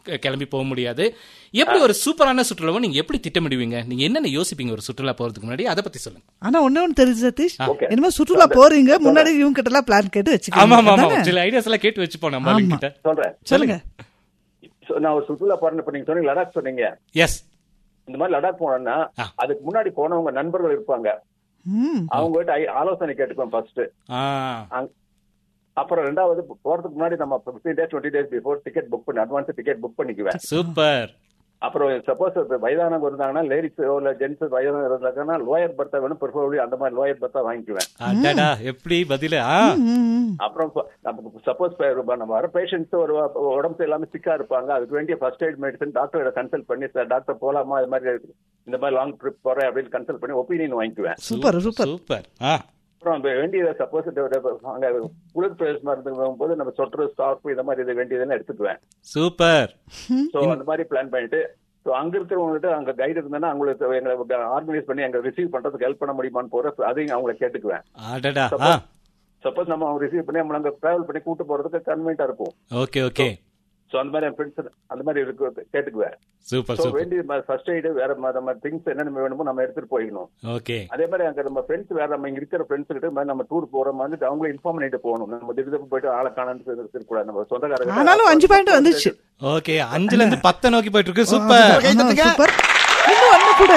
க- கிளம்பி போக முடியாது எப்படி ஒரு சூப்பரான சுற்றுலாவை நீங்க எப்படி திட்டமிடுவீங்க நீங்க என்னென்ன யோசிப்பீங்க ஒரு சுற்றுலா போறதுக்கு முன்னாடி அதை பத்தி சொல்லுங்க ஆனா ஒண்ணு ஒண்ணு தெரிஞ்சு சதீஷ் Okay. என்னமோ சுற்றுலா போறீங்க முன்னாடி இவங்க கிட்ட எல்லாம் பிளான் கேட்டு ஆமா ஆமா ஆமா வச்சுக்கோங்க சில ஐடியாஸ் எல்லாம் கேட்டு வச்சுப்போம் நம்ம ஆமா. கிட்ட சொல்றேன் சொல்லுங்க So, நான் ஒரு சுற்றுலா போறேன் இப்ப நீங்க சொன்னீங்க லடாக் சொன்னீங்க எஸ் இந்த மாதிரி லடாக் போனோம்னா ஆ. அதுக்கு முன்னாடி போனவங்க நண்பர்கள் இருப்பாங்க ம் அவங்க கிட்ட ஐ- ஆலோசனை கேட்டுக்குவேன் ஃபர்ஸ்ட் ஆ அப்புறம் ரெண்டாவது போறதுக்கு முன்னாடி நம்ம fifteen days twenty days before ticket book பண்ணி அட்வான்ஸ் டிக்கெட் புக் பண்ணிக்குவேன் சூப்பர் அப்புறம் சப்போஸ் வயதானவங்க இருந்தாங்கன்னா லேடிஸ் இல்ல ஜென்ஸ் வயதானவங்க இருந்தாங்கன்னா லோயர் பர்த்தா வேணும் ப்ரிஃபரபிளி அந்த மாதிரி லோயர் பர்த்தா வாங்கிக்குவேன் அடடா எப்படி பதில ஆ ம், அப்புறம் ப- நமக்கு சப்போஸ் நம்ம வர பேஷண்ட்ஸ் ஒரு உடம்பு எல்லாமே சிக்கா இருப்பாங்க அதுக்கு வேண்டிய ஃபர்ஸ்ட் எய்ட் மெடிசன் டாக்டரோட கன்சல்ட் பண்ணி சார் டாக்டர் போலாமா இது மாதிரி இருக்கு. இந்த மாதிரி லாங் ட்ரிப் போறேன் அப்படின்னு கன்சல்ட் பண்ணி ஒப்பீனியன் வாங்கிக்குவேன் சூப்பர் சூப்பர் சூப்பர் ஆ அப்புறம் அந்த வேண்டியதை சப்போஸ் அங்க குளிர் பிரதேசமா இருந்து போது நம்ம சொட்டர் ஸ்கார்ப் இந்த மாதிரி இது வேண்டியதெல்லாம் எடுத்துக்குவேன் சூப்பர் சோ அந்த மாதிரி பிளான் பண்ணிட்டு ஸோ அங்க இருக்கிறவங்ககிட்ட அங்க கைடு இருந்தாங்கன்னா அவங்களுக்கு எங்களை ஆர்கனைஸ் பண்ணி அங்க ரிசீவ் பண்றதுக்கு ஹெல்ப் பண்ண முடியுமான்னு போற அதையும் அவங்கள கேட்டுக்குவேன் அடடா ஆ சப்போஸ் நம்ம அவங்க ரிசீவ் பண்ணி நம்ம அங்க டிராவல் பண்ணி கூட்டு போறதுக்கு கன்வீனியன்டா இருக்கும் ஓகே ஓகே சோ அந்த மாதிரி என் ஃப்ரெண்ட்ஸ் அந்த மாதிரி இருக்கு கேட்டுக்குவேன் சூப்பர் சோ சூப்பர் வேண்டிய ஃபர்ஸ்ட் எய்டு வேற ம- நம்ம திங்ஸ் என்னென்ன வேணுமோ நம்ம எடுத்துட்டு போயிடணும் ஓகே அதே மாதிரி அங்க நம்ம ஃப்ரெண்ட்ஸ் வேற நம்ம இங்க இருக்கிற ஃப்ரெண்ட்ஸ் கிட்ட இந்த மாதிரி நம்ம டூர் போற மாதிரி அவங்களும் இன்ஃபார்ம் பண்ணிட்டு போகணும் நம்ம திடீர்னு போயிட்டு ஆளை காணான்னு இருக்கக்கூடாது நம்ம சொந்தக்காரங்க ஆனாலும் அஞ்சு பாயிண்ட் வந்துச்சு ஓகே அஞ்சுல இருந்து பத்தை நோக்கி போயிட்டு இருக்கு சூப்பர் ஆமா, சூப்பர் இன்னும் ஒண்ணு கூட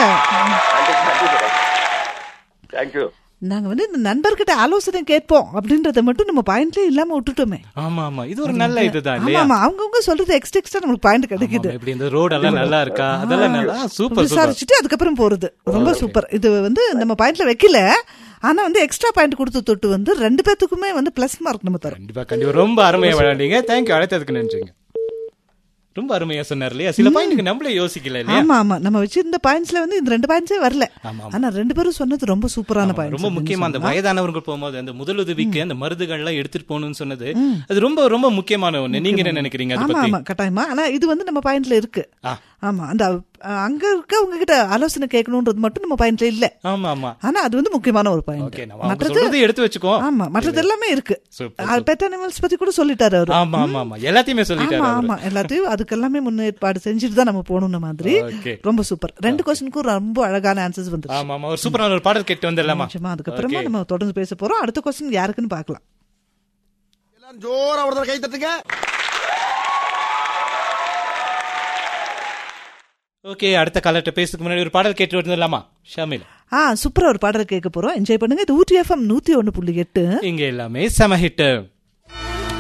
தேங்க்யூ நாங்க வந்து இந்த நண்பர்கிட்ட ஆலோசனை கேட்போம் அப்படின்றத மட்டும் நம்ம பாயிண்ட்லயே இல்லாம விட்டுட்டோமே ஆமா ஆமா இது ஒரு நல்ல இதுதான் ஆமா இல்லையா ஆமா அவங்கவுங்க சொல்றது எக்ஸ்ட்ரா எக்ஸ்ட்ரா நமக்கு பாயிண்ட் ஆமா, கிடைக்குது இப்படி இந்த ரோடு எல்லாம் நல்லா இருக்கா அதெல்லாம் நல்லா சூப்பர் சூப்பர் விசாரிச்சுட்டு அதுக்கப்புறம் போறது ரொம்ப சூப்பர் இது வந்து நம்ம பாயிண்ட்ல வைக்கல ஆனா வந்து எக்ஸ்ட்ரா பாயிண்ட் கொடுத்து தொட்டு வந்து ரெண்டு பேத்துக்குமே வந்து பிளஸ் மார்க் நம்ம தரோம் கண்டிப்பா கண்டிப்பா ரொம்ப அருமையா விளையாண்டீங்க தேங்க்யூ அழைத்ததுக்கு நன்றிங்க ரொம்ப அருமையா சொன்னார் இல்லையா சில பாயிண்ட்க்கு நம்மளே யோசிக்கல இல்லையா ஆமா ஆமா நம்ம வச்சிருந்த பாயிண்ட்ஸ்ல வந்து இந்த ரெண்டு பாயிண்ட்ஸே வரல ஆமா, ஆனா ரெண்டு பேரும் சொன்னது ரொம்ப சூப்பரான பாயிண்ட் ரொம்ப முக்கியமா அந்த வயதானவர்கள் போகும்போது அந்த முதலுதவிக்கு அந்த மருந்துகள் எல்லாம் எடுத்துட்டு போகணும்னு சொன்னது அது ரொம்ப ரொம்ப முக்கியமான ஒண்ணு நீங்க என்ன நினைக்கிறீங்க அதை ஆமா பத்தி ஆமா கட்டாயமா ஆனா இது வந்து நம்ம பாயிண்ட்ல இருக்கு ஆ. ஆமா அந்த அஹ், அங்க இருக்க உங்க கிட்ட ஆலோசனை கேட்கணும்ன்றது மட்டும் நம்ம பாயிண்ட்ல இல்ல ஆமா ஆமா ஆனா அது வந்து முக்கியமான ஒரு ஓகே பாயிண்ட் நம்ம அவங்க சொல்றதை எடுத்து வச்சுக்கோ ஆமா மற்றது எல்லாமே இருக்கு சூப்பர் பெட் அனிமல்ஸ் பத்தி கூட சொல்லிட்டாரு அவரு ஆமா ஆமா ஆமா எல்லாத்தையுமே ஆமா சொல்லிட்டாரு அவரு. ஆமா எல்லாத்தையும் அதுக்கெல்லாமே முன்னேற்பாடு செஞ்சுட்டு தான் நம்ம போகணும் மாதிரி ஓகே ரொம்ப சூப்பர் ரெண்டு கொஸ்டினுக்கும் ரொம்ப அழகான ஆன்சர்ஸ் வந்து ஆமா ஆமா ஒரு சூப்பரான ஒரு பாடல் கேட்டு வந்துடலாமா நிச்சயமா அதுக்கப்புறமா Okay. நம்ம தொடர்ந்து பேச போறோம் அடுத்த கொஸ்டின் யாருக்குன்னு பார்க்கலாம் எல்லாரும் ஜோரா ஒரு தடவை கை தட்டுங்க ஓகே அடுத்த காலர்கிட்ட பேசுறதுக்கு முன்னாடி ஒரு பாடல் கேட்டு வந்துடலாமா ஷாமில் ஆ சூப்பரா ஒரு பாடல் கேட்க போறோம் என்ஜாய் பண்ணுங்க இது ஊட்டி எஃப்எம் நூத்தி ஒண்ணு புள்ளி எட்டு இங்க எல்லாமே செம ஹிட்